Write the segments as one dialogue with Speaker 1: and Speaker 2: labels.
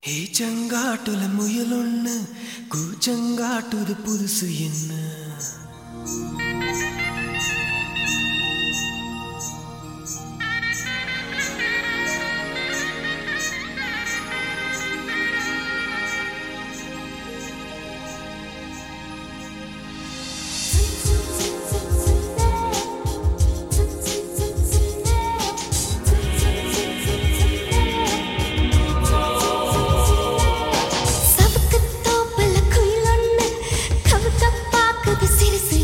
Speaker 1: ஏச்சங்காட்டுல முயலொன்னு கூச்சங்காட்டுது புதுசு என்ன
Speaker 2: சவுக்கு தோப்புல குயிலொன்னு கவுக்க பாக்குது சிறுசு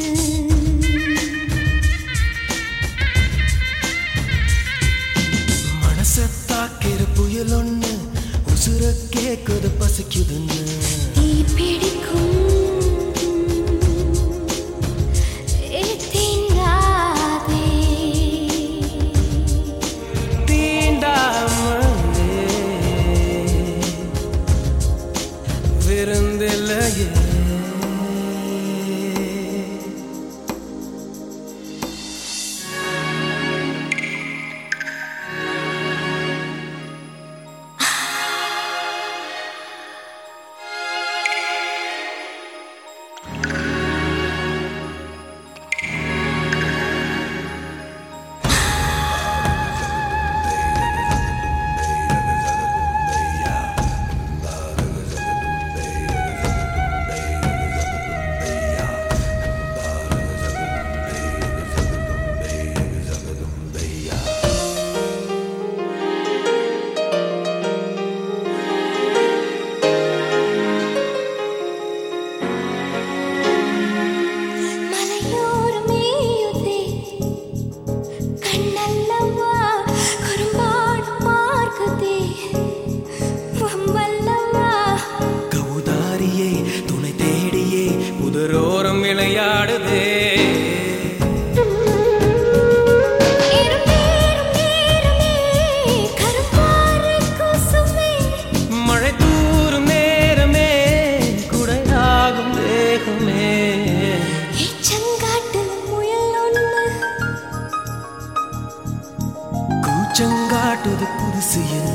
Speaker 1: மனச தாக்கிற புயலொன்னு உசுர கேக்குது பசிக்குதுன்னு
Speaker 2: தீ பிடிக்கும் ஏ தீண்டாதே
Speaker 1: தீண்டாமலே விருந்தில்லையே
Speaker 2: மலையோரம் மேயுதே கண்ணல்லவா குறும்பாடு பார்க்குதே வம்பல்லவா
Speaker 1: கவுதாரியே துணை தேடியே புதரோரம் விளையாடுதே
Speaker 2: ஏறும் நேரம் நேரமே கரும்பாறை குசுமே
Speaker 1: மழை தூரும் நேரமே குடையாகும் தேகமே
Speaker 2: ஏச்சங்காட்டுல முயல் ஒண்ணு
Speaker 1: கூச்சங்காட்டுது புதுசு என்ன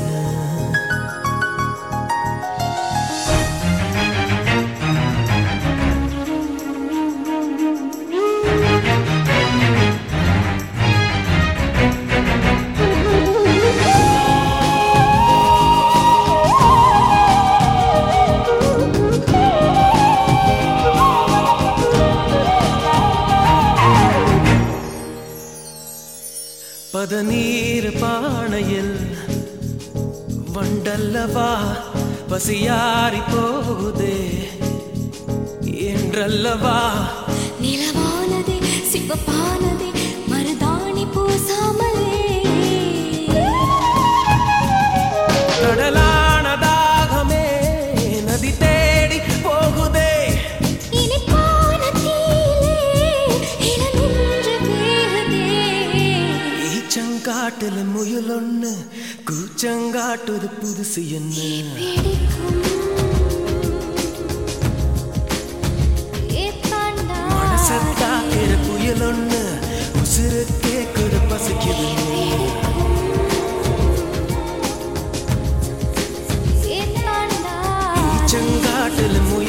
Speaker 1: பதநீர் பானையில் வண்டல்லவா பசியாரி போகுதே என்றல்லவா
Speaker 2: நிலவானதே சிவப்பானதே மருதாணி பூசாமலே
Speaker 1: கடலான தாகமே நதி தேடி போகுதே
Speaker 2: இனிப்பான தீயிலே இளநின்று வேகுதே
Speaker 1: ஈச்சங்காட்டுல முயலொன்னு கூச்சங்காட்டுது புதுசு என்ன
Speaker 2: பிடிக்கும் ஏ தாண்டா
Speaker 1: மனசத்தாக்கிற புயலொன்னு உசுறு கேக்குது பசிக்குது
Speaker 2: ஏ தாண்டா
Speaker 1: ஈச்சங்காட்டுல முயல்